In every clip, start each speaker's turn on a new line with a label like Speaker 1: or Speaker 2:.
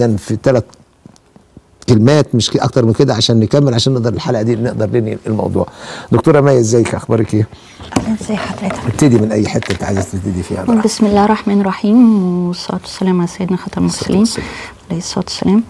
Speaker 1: جدا في ثلاث كلمات مش اكتر من كده عشان نكمل عشان نقدر الحلقه دي نقدر ننهي الموضوع دكتوره مي ازيك اخبارك ايه
Speaker 2: ازي حضرتك
Speaker 1: ابتدي من اي حته انت عايزه تبتدي فيها بقى.
Speaker 2: بسم الله الرحمن الرحيم والصلاه والسلام على سيدنا خاتم المرسلين
Speaker 1: والسلام.
Speaker 2: عليه الصلاه والسلام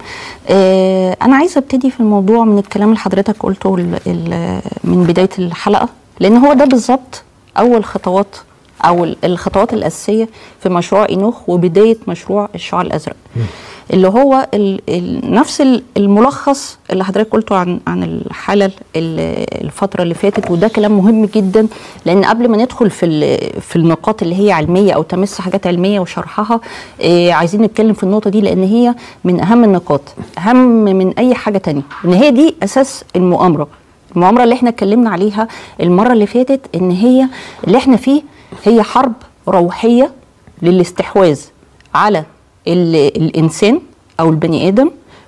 Speaker 2: آه انا عايزه ابتدي في الموضوع من الكلام اللي حضرتك قلته ال- ال- من بدايه الحلقه لان هو ده بالظبط اول خطوات او ال- الخطوات الاساسيه في مشروع اينوخ وبدايه مشروع الشعاع الازرق اللي هو ال ال نفس ال- الملخص اللي حضرتك قلته عن عن الحاله ال- الفتره اللي فاتت وده كلام مهم جدا لان قبل ما ندخل في ال- في النقاط اللي هي علميه او تمس حاجات علميه وشرحها آه عايزين نتكلم في النقطه دي لان هي من اهم النقاط اهم من اي حاجه تانية ان هي دي اساس المؤامره المؤامره اللي احنا اتكلمنا عليها المره اللي فاتت ان هي اللي احنا فيه هي حرب روحيه للاستحواذ على ال- الانسان او البني ادم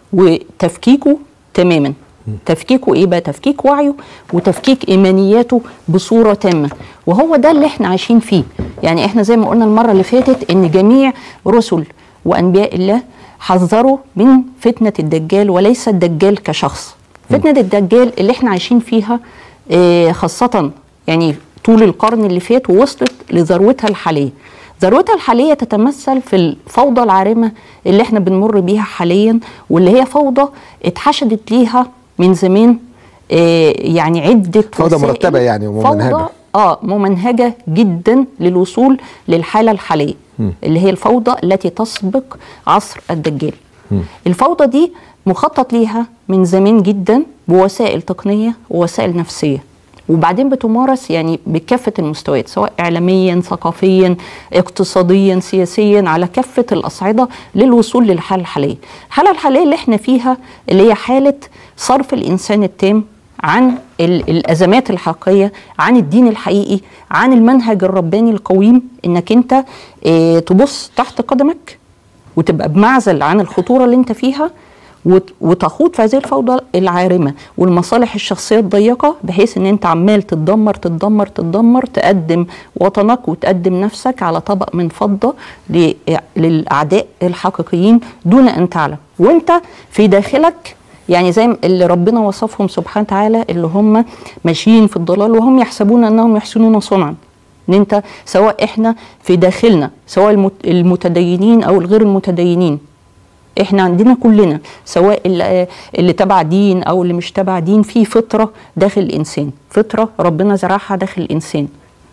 Speaker 2: وتفكيكه تماما تفكيكه ايه بقى تفكيك وعيه وتفكيك ايمانياته بصوره تامه وهو ده اللي احنا عايشين فيه يعني احنا زي ما قلنا المره اللي فاتت ان جميع رسل وانبياء الله حذروا من فتنه الدجال وليس الدجال كشخص فتنه الدجال اللي احنا عايشين فيها آه، خاصه يعني طول القرن اللي فات ووصلت لذروتها الحاليه ذروتها الحالية تتمثل في الفوضى العارمة اللي احنا بنمر بيها حاليا واللي هي فوضى اتحشدت ليها من زمان آه يعني عدة
Speaker 1: فوضى
Speaker 2: وسائل.
Speaker 1: مرتبة يعني وممنهجة.
Speaker 2: فوضى اه ممنهجة جدا للوصول للحالة الحالية اللي هي الفوضى التي تسبق عصر الدجال الفوضى دي مخطط ليها من زمان جدا بوسائل تقنية ووسائل نفسية وبعدين بتمارس يعني بكافة المستويات سواء إعلاميا ثقافيا اقتصاديا سياسيا على كافة الأصعدة للوصول للحالة الحالية الحالة الحالية اللي احنا فيها اللي هي حالة صرف الإنسان التام عن ال- الازمات الحقيقيه عن الدين الحقيقي عن المنهج الرباني القويم انك انت اه تبص تحت قدمك وتبقى بمعزل عن الخطوره اللي انت فيها وت- وتخوض في هذه الفوضى العارمه والمصالح الشخصيه الضيقه بحيث ان انت عمال تتدمر تتدمر تتدمر تقدم وطنك وتقدم نفسك على طبق من فضه ل- للاعداء الحقيقيين دون ان تعلم وانت في داخلك يعني زي ما اللي ربنا وصفهم سبحانه وتعالى اللي هم ماشيين في الضلال وهم يحسبون انهم يحسنون صنعا ان انت سواء احنا في داخلنا سواء المت- المتدينين او الغير المتدينين احنا عندنا كلنا سواء اللي, اللي تبع دين او اللي مش تبع دين في فطره داخل الانسان فطره ربنا زرعها داخل الانسان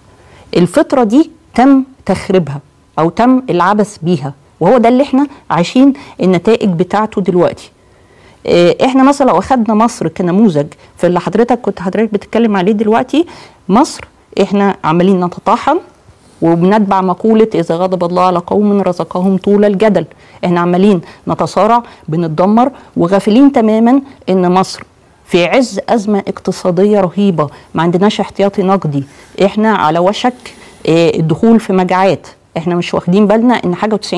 Speaker 2: الفطره دي تم تخريبها او تم العبث بيها وهو ده اللي احنا عايشين النتائج بتاعته دلوقتي آه، احنا مثلا لو اخدنا مصر كنموذج في اللي حضرتك كنت حضرتك بتتكلم عليه دلوقتي مصر احنا عمالين نتطاحن وبنتبع مقولة إذا غضب الله على قوم رزقهم طول الجدل احنا عمالين نتصارع بنتدمر وغافلين تماما ان مصر في عز أزمة اقتصادية رهيبة ما عندناش احتياطي نقدي احنا على وشك آه، الدخول في مجاعات احنا مش واخدين بالنا ان حاجة 90%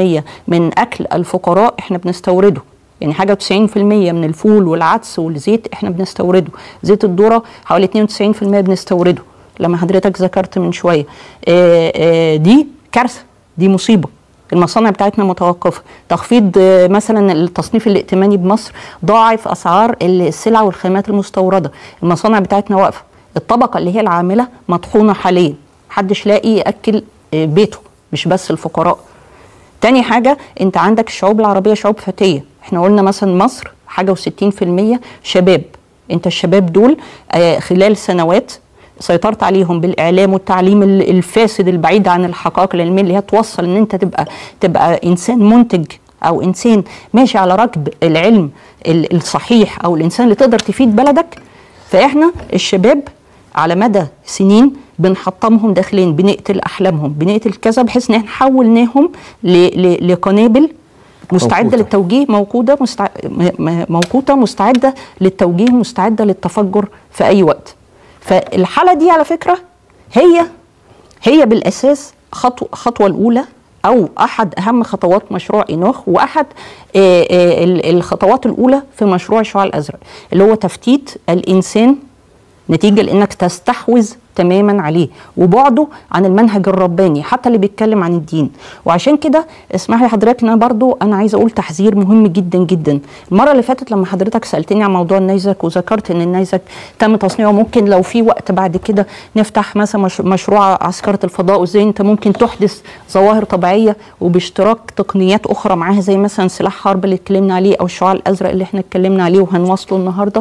Speaker 2: من أكل الفقراء احنا بنستورده يعني حاجة 90% من الفول والعدس والزيت احنا بنستورده زيت الذرة حوالي 92% بنستورده لما حضرتك ذكرت من شوية آه، آه، دي كارثة دي مصيبة المصانع بتاعتنا متوقفة تخفيض آه، مثلا التصنيف الائتماني بمصر ضاعف أسعار السلع والخامات المستوردة المصانع بتاعتنا واقفة الطبقة اللي هي العاملة مطحونة حاليا محدش لاقي يأكل آه، بيته مش بس الفقراء تاني حاجة انت عندك الشعوب العربية شعوب فتية احنا قلنا مثلا مصر حاجة وستين في المية شباب انت الشباب دول آه خلال سنوات سيطرت عليهم بالاعلام والتعليم ال- الفاسد البعيد عن الحقائق العلميه اللي هي توصل ان انت تبقى تبقى انسان منتج او انسان ماشي على ركب العلم ال- الصحيح او الانسان اللي تقدر تفيد بلدك فاحنا الشباب على مدى سنين بنحطمهم داخلين بنقتل احلامهم بنقتل كذا بحيث ان احنا حولناهم ل- ل- لقنابل مستعده
Speaker 1: موقوتة.
Speaker 2: للتوجيه موجوده مستع... م- م- موقوته مستعده للتوجيه مستعده للتفجر في اي وقت فالحاله دي على فكره هي هي بالاساس خطوه الخطوه الاولى او احد اهم خطوات مشروع اينوخ واحد آه، آه، ال- الخطوات الاولى في مشروع الشعاع الازرق اللي هو تفتيت الانسان نتيجه لانك تستحوذ تماما عليه وبعده عن المنهج الرباني حتى اللي بيتكلم عن الدين وعشان كده اسمح لي حضرتك ان انا برضو انا عايزه اقول تحذير مهم جدا جدا المره اللي فاتت لما حضرتك سالتني عن موضوع النيزك وذكرت ان النيزك تم تصنيعه ممكن لو في وقت بعد كده نفتح مثلا مش- مشروع عسكره الفضاء وازاي انت ممكن تحدث ظواهر طبيعيه وباشتراك تقنيات اخرى معاها زي مثلا سلاح حرب اللي اتكلمنا عليه او الشعاع الازرق اللي احنا اتكلمنا عليه وهنواصله النهارده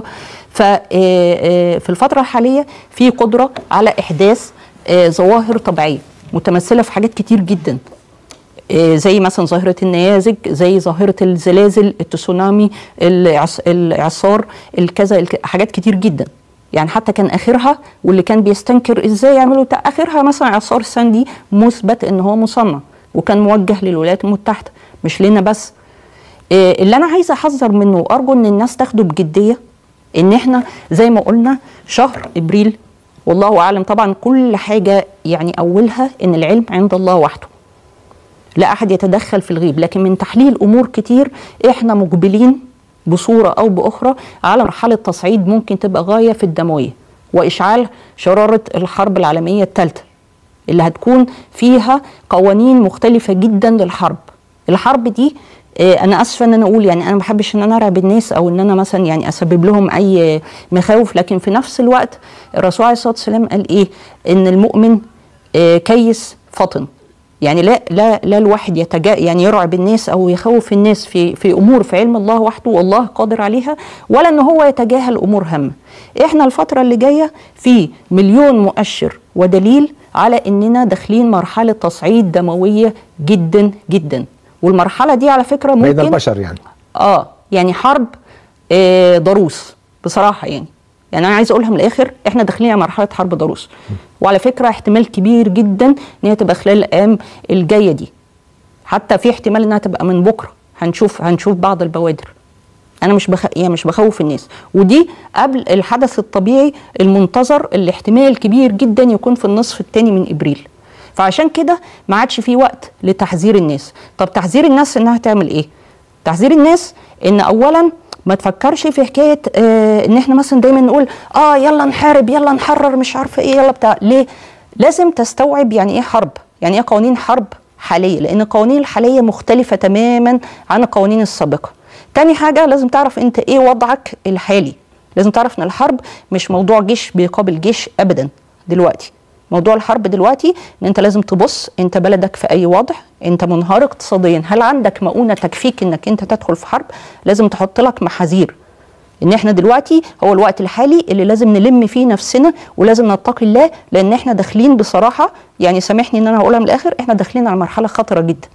Speaker 2: ففي الفتره الحاليه في قدره على احداث آه، ظواهر طبيعيه متمثله في حاجات كتير جدا آه، زي مثلا ظاهرة النيازك زي ظاهرة الزلازل التسونامي العص- الإعصار الكذا الك- حاجات كتير جدا يعني حتى كان آخرها واللي كان بيستنكر إزاي يعملوا تا- آخرها مثلا إعصار ساندي مثبت إن هو مصنع وكان موجه للولايات المتحدة مش لنا بس آه، اللي أنا عايزة أحذر منه وأرجو إن الناس تاخده بجدية إن إحنا زي ما قلنا شهر إبريل والله أعلم طبعا كل حاجة يعني أولها إن العلم عند الله وحده لا احد يتدخل في الغيب لكن من تحليل امور كتير احنا مقبلين بصوره او باخرى على مرحله تصعيد ممكن تبقى غايه في الدمويه واشعال شراره الحرب العالميه الثالثه اللي هتكون فيها قوانين مختلفه جدا للحرب الحرب دي آه، انا اسفه ان انا اقول يعني انا ما بحبش ان انا ارعب الناس او ان انا مثلا يعني اسبب لهم اي مخاوف لكن في نفس الوقت الرسول عليه الصلاه والسلام قال ايه ان المؤمن آه، كيس فطن يعني لا لا لا الواحد يتجا يعني يرعب الناس او يخوف الناس في في امور في علم الله وحده والله قادر عليها ولا ان هو يتجاهل امور هامه. احنا الفتره اللي جايه في مليون مؤشر ودليل على اننا داخلين مرحله تصعيد دمويه جدا جدا والمرحله دي على فكره ممكن
Speaker 1: بين البشر يعني
Speaker 2: اه يعني حرب آه ضروس بصراحه يعني يعني انا عايز اقولها من الاخر احنا داخلين على مرحله حرب ضروس وعلى فكره احتمال كبير جدا ان هي تبقى خلال الايام الجايه دي حتى في احتمال انها تبقى من بكره هنشوف هنشوف بعض البوادر انا مش بخ... يعني مش بخوف الناس ودي قبل الحدث الطبيعي المنتظر اللي احتمال كبير جدا يكون في النصف الثاني من ابريل فعشان كده ما عادش في وقت لتحذير الناس طب تحذير الناس انها تعمل ايه تحذير الناس ان اولا ما تفكرش في حكايه آه ان احنا مثلا دايما نقول اه يلا نحارب يلا نحرر مش عارفه ايه يلا بتاع ليه لازم تستوعب يعني ايه حرب يعني ايه قوانين حرب حاليه لان القوانين الحاليه مختلفه تماما عن القوانين السابقه تاني حاجه لازم تعرف انت ايه وضعك الحالي لازم تعرف ان الحرب مش موضوع جيش بيقابل جيش ابدا دلوقتي موضوع الحرب دلوقتي ان انت لازم تبص انت بلدك في اي وضع انت منهار اقتصاديا هل عندك مؤونه تكفيك انك انت تدخل في حرب لازم تحط لك محاذير ان احنا دلوقتي هو الوقت الحالي اللي لازم نلم فيه نفسنا ولازم نتقي الله لان احنا داخلين بصراحه يعني سامحني ان انا هقولها من الاخر احنا داخلين على مرحله خطره جدا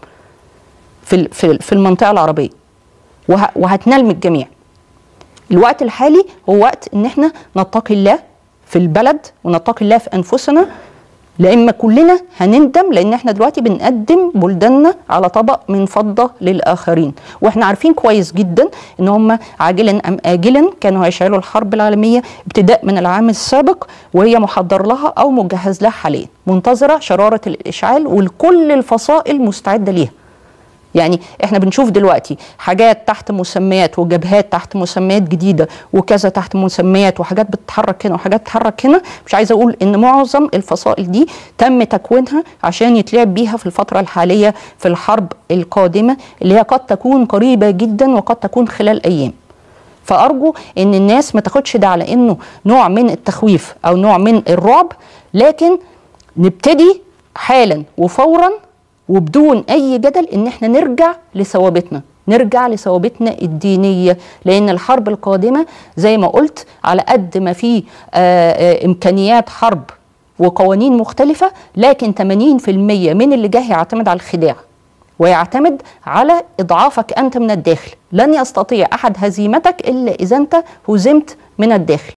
Speaker 2: في ال- في في المنطقه العربيه وه- وهتنال الجميع الوقت الحالي هو وقت ان احنا نتقي الله في البلد ونتقي الله في انفسنا لان كلنا هنندم لان احنا دلوقتي بنقدم بلداننا على طبق من فضه للاخرين واحنا عارفين كويس جدا ان هم عاجلا ام اجلا كانوا هيشعلوا الحرب العالميه ابتداء من العام السابق وهي محضر لها او مجهز لها حاليا منتظره شراره الاشعال وكل الفصائل مستعده ليها يعني احنا بنشوف دلوقتي حاجات تحت مسميات وجبهات تحت مسميات جديده وكذا تحت مسميات وحاجات بتتحرك هنا وحاجات بتتحرك هنا مش عايزه اقول ان معظم الفصائل دي تم تكوينها عشان يتلعب بيها في الفتره الحاليه في الحرب القادمه اللي هي قد تكون قريبه جدا وقد تكون خلال ايام فارجو ان الناس ما تاخدش ده على انه نوع من التخويف او نوع من الرعب لكن نبتدي حالا وفورا وبدون اي جدل ان احنا نرجع لثوابتنا نرجع لثوابتنا الدينيه لان الحرب القادمه زي ما قلت على قد ما في آه، آه، امكانيات حرب وقوانين مختلفه لكن 80% من اللي جاي يعتمد على الخداع ويعتمد على اضعافك انت من الداخل لن يستطيع احد هزيمتك الا اذا انت هزمت من الداخل